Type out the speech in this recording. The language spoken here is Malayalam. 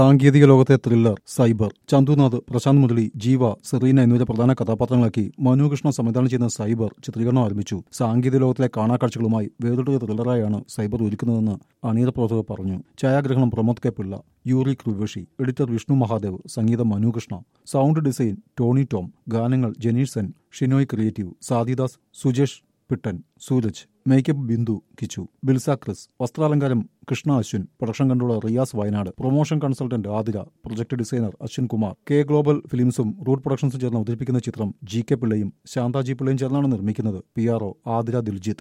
സാങ്കേതിക ലോകത്തെ ത്രില്ലർ സൈബർ ചന്തുനാഥ് പ്രശാന്ത് മുരളി ജീവ സെറീന എന്നിവരെ പ്രധാന കഥാപാത്രങ്ങളാക്കി മനു കൃഷ്ണ സംവിധാനം ചെയ്യുന്ന സൈബർ ചിത്രീകരണം ആരംഭിച്ചു സാങ്കേതിക ലോകത്തിലെ കാണാക്കാഴ്ചകളുമായി വേറിട്ടൊരു ത്രില്ലറായാണ് സൈബർ ഒരുക്കുന്നതെന്ന് അണിയറ പ്രവർത്തകർ പറഞ്ഞു ഛായാഗ്രഹണം പ്രമോദ് കെ പിള്ള യൂറി കൃവേഷി എഡിറ്റർ വിഷ്ണു മഹാദേവ് സംഗീതം മനു കൃഷ്ണ സൗണ്ട് ഡിസൈൻ ടോണി ടോം ഗാനങ്ങൾ ജനീഷ് സെൻ ഷിനോയ് ക്രിയേറ്റീവ് സാദിദാസ് സുജേഷ് പിട്ടൻ സൂരജ് മേക്കപ്പ് ബിന്ദു കിച്ചു ബിൽസ ക്രിസ് വസ്ത്രാലങ്കാരം Krishna Ashwin production controller Riyas Wayanad promotion consultant Athira project designer Ashwin Kumar K Global ഫിലിംസും റൂട്ട് പ്രൊഡക്ഷൻസും ചേർന്ന് അവതരിപ്പിക്കുന്ന ചിത്രം ജി കെ പിള്ളയും ശാന്താജി പിള്ളയും ചേർന്നാണ് നിർമ്മിക്കുന്നത് P R O Athira Diljith